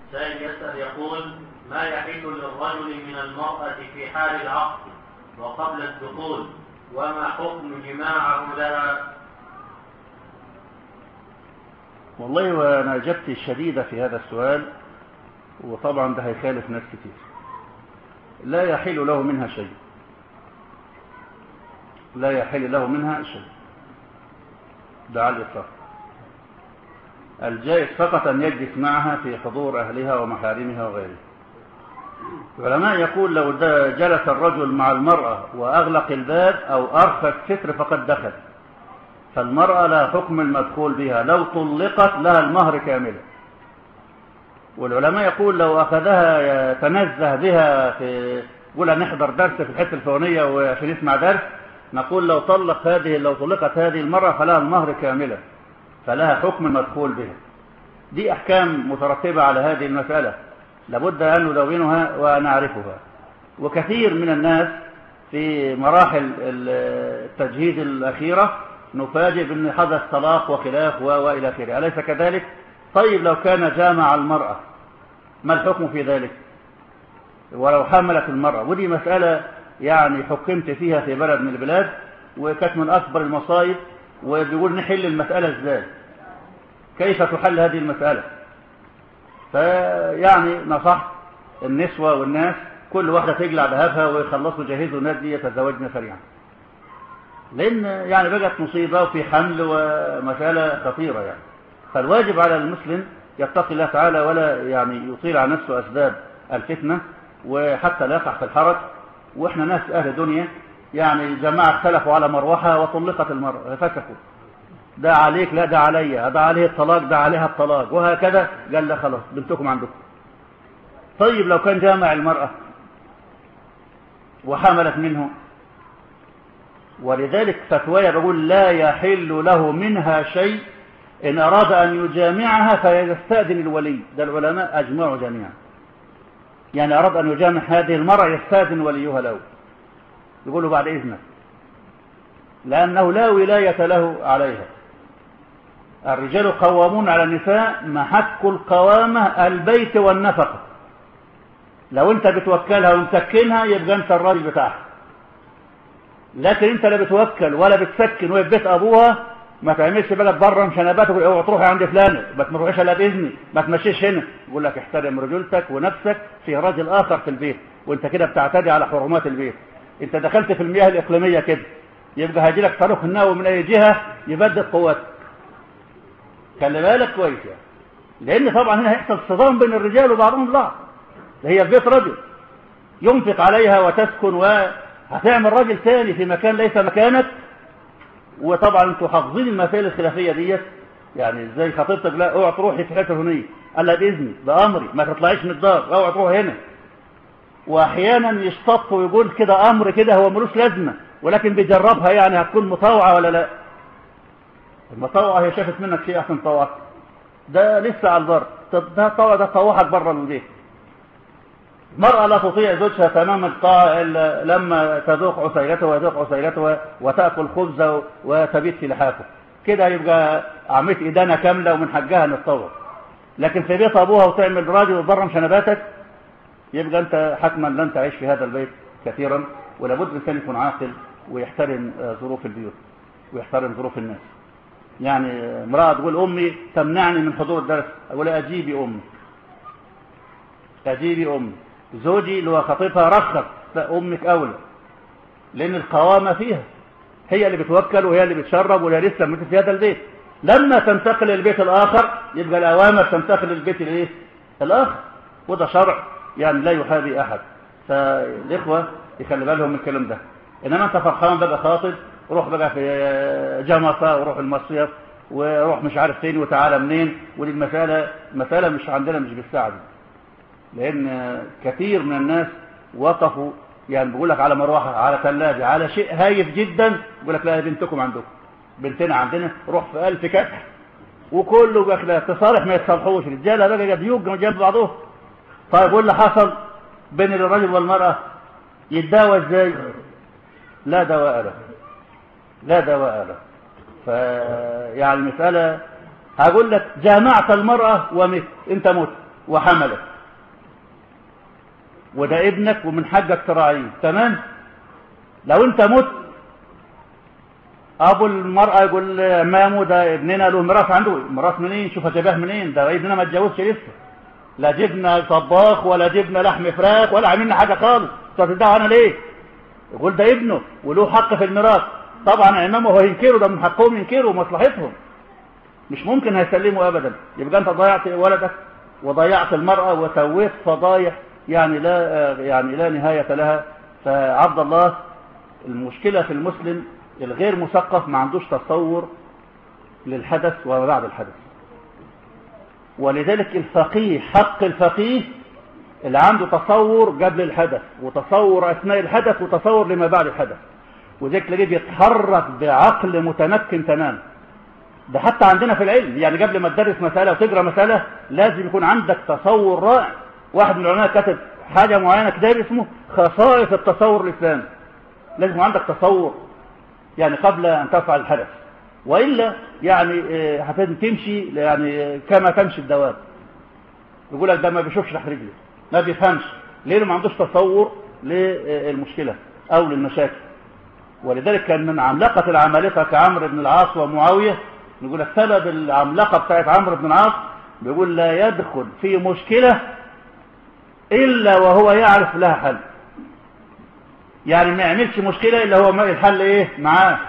سائل يسأل يقول ما يحل للرجل من المرأة في حال العقد وقبل الدخول وما حكم جماعه لها والله وانا اجابتي الشديدة في هذا السؤال وطبعا ده هيخالف ناس كتير لا يحل له منها شيء لا يحل له منها شيء ده على الإطلاق الجائز فقط أن يجلس معها في حضور أهلها ومحارمها وغيره العلماء يقول لو جلس الرجل مع المرأة وأغلق الباب أو أرخى الستر فقد دخل فالمرأة لا حكم المدخول بها لو طلقت لها المهر كاملا والعلماء يقول لو أخذها يتنزه بها في يقول نحضر درس في الحته الفلانيه وعشان نسمع درس نقول لو طلق هذه لو طلقت هذه المرأة فلها المهر كاملا فلها حكم المدخول بها دي أحكام مترتبة على هذه المسألة لابد أن ندونها ونعرفها وكثير من الناس في مراحل التجهيز الأخيرة نفاجئ بأن حدث طلاق وخلاف وإلى آخره أليس كذلك؟ طيب لو كان جامع المرأة ما الحكم في ذلك؟ ولو حملت المرأة ودي مسألة يعني حكمت فيها في بلد من البلاد وكانت من أكبر المصايب وبيقول نحل المسألة ازاي كيف تحل هذه المسألة فيعني نصح النسوة والناس كل واحدة تجلع ذهبها ويخلصوا يجهزوا الناس دي يتزوجن سريعا لأن يعني بقت مصيبة وفي حمل ومسألة خطيرة يعني فالواجب على المسلم يتقي الله تعالى ولا يعني يطيل على نفسه أسباب الفتنة وحتى لا يقع في الحرج واحنا ناس اهل دنيا يعني الجماعة اختلفوا على مروحة وطلقت المرأة فسكوا ده عليك لا ده عليا ده عليه الطلاق ده عليها الطلاق وهكذا قال لا خلاص بنتكم عندكم طيب لو كان جامع المرأة وحملت منه ولذلك فتوايا بقول لا يحل له منها شيء إن أراد أن يجامعها فيستأذن الولي ده العلماء أجمعوا جميعا يعني أراد أن يجامع هذه المرأة يستاذن وليها له يقول له بعد إذنك لأنه لا ولاية له عليها الرجال قوامون على النساء محك القوامة البيت والنفقة لو انت بتوكلها ومسكنها يبقى انت الراجل بتاعها لكن انت لا بتوكل ولا بتسكن وهي في بيت ابوها ما تعملش بالك بره مشنباتك اوعى تروحي عند فلان ما تروحيش الا باذني ما تمشيش هنا يقول لك احترم رجولتك ونفسك في راجل اخر في البيت وانت كده بتعتدي على حرمات البيت انت دخلت في المياه الاقليميه كده يبقى هيجي لك صاروخ النووي من اي جهه يبدد قوتك خلي بالك كويس يعني لان طبعا هنا هيحصل صدام بين الرجال وبعضهم البعض هي في بيت رجل ينفق عليها وتسكن وهتعمل راجل ثاني في مكان ليس مكانك وطبعا انتوا حافظين المسائل الخلافيه ديت يعني ازاي خطيبتك لا اوعى تروحي في حته هنيه قال لها باذني ده امري ما تطلعيش من الدار اوعى تروحي هنا واحيانا يشتط ويقول كده امر كده هو ملوش لازمه ولكن بيجربها يعني هتكون مطوعه ولا لا المطوعه هي شافت منك شيء احسن طوعك ده لسه على البر ده طوع ده طوعك بره البيت المرأة لا تطيع زوجها تمام الطاعة إلا لما تذوق عسيلته ويذوق عسيلته وتأكل خبزه وتبيت في لحافه كده يبقى عملت إدانة كاملة ومن حقها نتطور لكن في بيت أبوها وتعمل راجل وتبرم شنباتك يبقى أنت حتما لن تعيش في هذا البيت كثيرا ولابد الإنسان يكون عاقل ويحترم ظروف البيوت ويحترم ظروف الناس يعني امرأة تقول أمي تمنعني من حضور الدرس أقول أجيبي أمي أجيبي أمي زوجي اللي هو خطيبها رخص لا امك اولى لان القوامه فيها هي اللي بتوكل وهي اللي بتشرب وهي لسه في هذا البيت لما تنتقل للبيت الاخر يبقى الاوامر تنتقل للبيت الايه الاخر وده شرع يعني لا يحابي احد فالاخوه يخلي بالهم من الكلام ده انما انت فرحان بقى خاطب روح بقى في جمصه وروح المصيف وروح مش عارف فين وتعالى منين ودي المساله مساله مش عندنا مش بالساعه دي لان كثير من الناس وقفوا يعني بيقول لك على مروحه على ثلاجه على شيء هايف جدا بيقول لك لا بنتكم عندكم بنتنا عندنا روح في ألف كتح وكله بقى لا تصالح ما يتصالحوش رجاله بقى بيوج جنب بعضهم طيب واللي حصل بين الرجل والمراه يتداوى ازاي لا دواء له لا دواء له ف يعني المساله هقول لك جامعت المراه ومت انت مت وحملك وده ابنك ومن حقك تراعيه تمام لو انت مت ابو المرأة يقول امامه ده ابننا له ميراث عنده ميراث منين شوف جاباه منين ده ابننا ما اتجوزش لسه لا جبنا طباخ ولا جبنا لحم فراخ ولا عملنا حاجة خالص تدعوا انا ليه يقول ده ابنه وله حق في الميراث طبعا امامه هو ينكروا ده من حقهم ينكروا مصلحتهم مش ممكن هيسلموا ابدا يبقى انت ضيعت ولدك وضيعت المرأة وسويت فضايح يعني لا يعني لا نهاية لها فعبد الله المشكلة في المسلم الغير مثقف ما عندوش تصور للحدث وما بعد الحدث ولذلك الفقيه حق الفقيه اللي عنده تصور قبل الحدث وتصور أثناء الحدث وتصور لما بعد الحدث وذلك تلاقيه بيتحرك بعقل متمكن تماما ده حتى عندنا في العلم يعني قبل ما تدرس مسألة وتقرأ مسألة لازم يكون عندك تصور رائع واحد من العلماء كتب حاجة معينة كتاب اسمه خصائص التصور الإسلامي لازم يكون عندك تصور يعني قبل أن تفعل الحدث وإلا يعني هتمشي يعني كما تمشي الدواب يقول لك ده ما بيشوفش تحت رجله ما بيفهمش ليه ما عندوش تصور للمشكلة أو للمشاكل ولذلك كان من عملاقة العمالقة كعمرو بن العاص ومعاوية نقول السبب العملاقة بتاعت عمرو بن العاص بيقول لا يدخل في مشكلة إلا وهو يعرف لها حل يعني ما يعملش مشكلة إلا هو الحل إيه معاه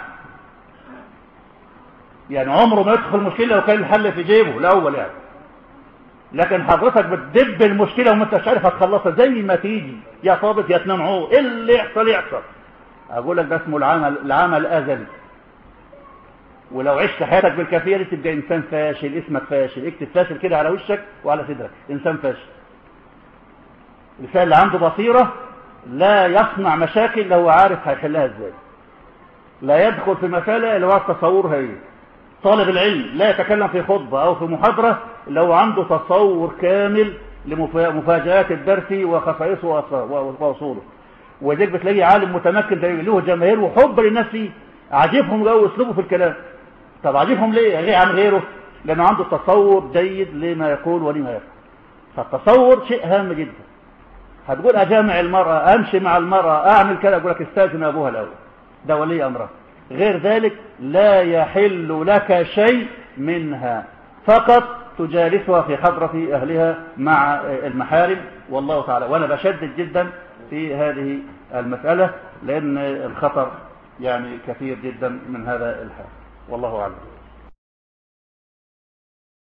يعني عمره ما يدخل مشكلة لو كان الحل في جيبه الأول يعني لكن حضرتك بتدب المشكلة وما انتش عارف هتخلصها زي ما تيجي يا صابت يا تنام عو ايه اللي يحصل يحصل اقول لك ده اسمه العمل العمل الازلي ولو عشت حياتك بالكافيه دي تبقى انسان فاشل اسمك فاشل اكتب فاشل كده على وشك وعلى صدرك انسان فاشل الانسان اللي عنده بصيره لا يصنع مشاكل لو عارف هيحلها ازاي لا يدخل في مساله اللي هو تصورها ايه طالب العلم لا يتكلم في خطبه او في محاضره لو عنده تصور كامل لمفاجآت الدرس وخصائصه واصوله وذلك بتلاقي عالم متمكن ده له جماهير وحب للناس فيه عاجبهم جو اسلوبه في الكلام طب عاجبهم ليه غير عن غيره لانه عنده تصور جيد لما يقول ولما يفعل فالتصور شيء هام جدا هتقول اجامع المرأة امشي مع المرأة اعمل كذا اقول لك استاذن ابوها الاول ده ولي امرها غير ذلك لا يحل لك شيء منها فقط تجالسها في حضرة أهلها مع المحارم والله تعالى وأنا بشدد جدا في هذه المسألة لأن الخطر يعني كثير جدا من هذا الحال والله أعلم